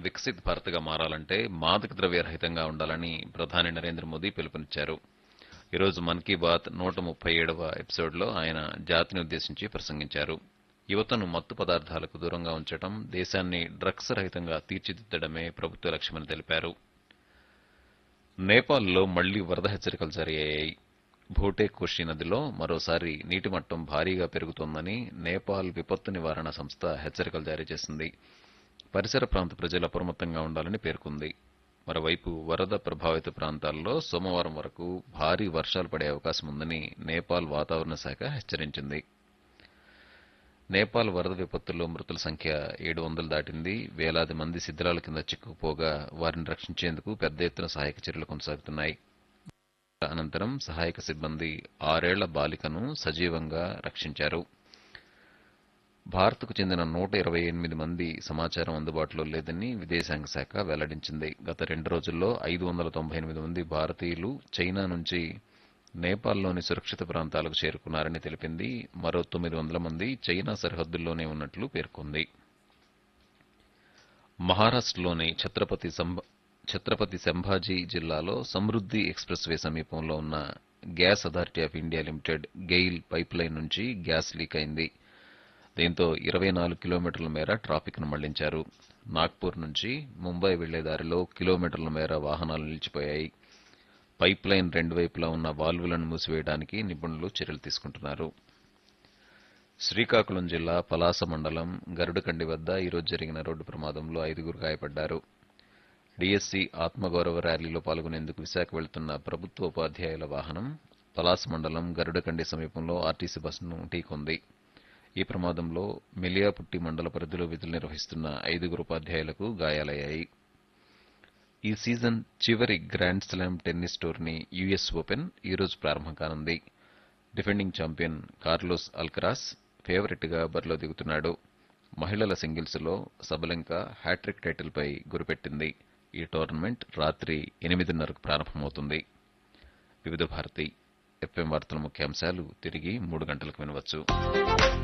వికసిత్ భారత్గా మారాలంటే మాదక ద్రవ్య రహితంగా ఉండాలని ప్రధాని నరేంద్ర మోదీ పిలుపునిచ్చారు ఈరోజు మన్ కీ బాత్ నూట ముప్పై ఏడవ ఎపిసోడ్లో ఆయన జాతిని ఉద్దేశించి ప్రసంగించారు యువతను మత్తు పదార్థాలకు దూరంగా ఉంచడం దేశాన్ని డ్రగ్స్ రహితంగా తీర్చిదిద్దడమే ప్రభుత్వ లక్ష్యమని తెలిపారు నేపాల్లో మళ్లీ వరద హెచ్చరికలు జారీ అయ్యాయి భూటే కోషి నదిలో మరోసారి నీటి మట్టం భారీగా పెరుగుతోందని నేపాల్ విపత్తు నివారణ సంస్థ హెచ్చరికలు జారీ చేసింది పరిసర ప్రాంత ప్రజలు అప్రమత్తంగా ఉండాలని పేర్కొంది మరోవైపు వరద ప్రభావిత ప్రాంతాల్లో సోమవారం వరకు భారీ వర్షాలు పడే అవకాశం ఉందని నేపాల్ వాతావరణ శాఖ హెచ్చరించింది నేపాల్ వరద విపత్తుల్లో మృతుల సంఖ్య ఏడు వందలు దాటింది వేలాది మంది శిథిలాల కింద చిక్కుకుపోగా వారిని రక్షించేందుకు పెద్ద ఎత్తున సహాయక చర్యలు కొనసాగుతున్నాయి అనంతరం సహాయక సిబ్బంది ఆరేళ్ల బాలికను సజీవంగా రక్షించారు భారత్కు చెందిన నూట ఇరవై ఎనిమిది మంది సమాచారం అందుబాటులో లేదని విదేశాంగ శాఖ వెల్లడించింది గత రెండు రోజుల్లో ఐదు వందల తొంభై ఎనిమిది మంది భారతీయులు చైనా నుంచి నేపాల్లోని సురక్షిత ప్రాంతాలకు చేరుకున్నారని తెలిపింది మరో తొమ్మిది వందల మంది చైనా సరిహద్దుల్లోనే ఉన్నట్లు పేర్కొంది మహారాష్ట్రలోని ఛత్రపతి సంభ ఛత్రపతి సంభాజీ జిల్లాలో సమృద్ధి ఎక్స్ప్రెస్ వే సమీపంలో ఉన్న gas authority of India limited GAIL pipeline నుంచి గ్యాస్ లీక్ అయింది దీంతో ఇరవై నాలుగు కిలోమీటర్ల మేర ట్రాఫిక్ ను మళ్లించారు నాగ్పూర్ నుంచి ముంబై వెళ్లే దారిలో కిలోమీటర్ల మేర వాహనాలు నిలిచిపోయాయి పైప్ లైన్ రెండు వైపులా ఉన్న వాల్వులను మూసివేయడానికి నిపుణులు చర్యలు తీసుకుంటున్నారు శ్రీకాకుళం జిల్లా పలాస మండలం గరుడకండి వద్ద ఈరోజు జరిగిన రోడ్డు ప్రమాదంలో ఐదుగురు గాయపడ్డారు డిఎస్సి ఆత్మగౌరవ ర్యాలీలో పాల్గొనేందుకు విశాఖ వెళ్తున్న ప్రభుత్వ ఉపాధ్యాయుల వాహనం పలాస మండలం గరుడకండి సమీపంలో ఆర్టీసీ బస్సును ఢీకొంది ఈ ప్రమాదంలో మెలియాపుట్టి మండల పరిధిలో విధులు నిర్వహిస్తున్న ఐదుగురు ఉపాధ్యాయులకు గాయాలయ్యాయి ఈ సీజన్ చివరి grand slam tennis tourney US open ఈరోజు ప్రారంభం కానుంది defending champion Carlos Alcaraz favourite గా బరిలో దిగుతున్నాడు మహిళల సింగిల్స్ లో సబలంక హ్యాట్రిక్ టైటిల్ పై గురిపెట్టింది ఈ టోర్నమెంట్ రాత్రి ఎనిమిదిన్నరకు ప్రారంభమవుతుంది వివిధ భారతి ఎఫ్ఎం వార్తల ముఖ్యాంశాలు తిరిగి మూడు గంటలకు వినవచ్చు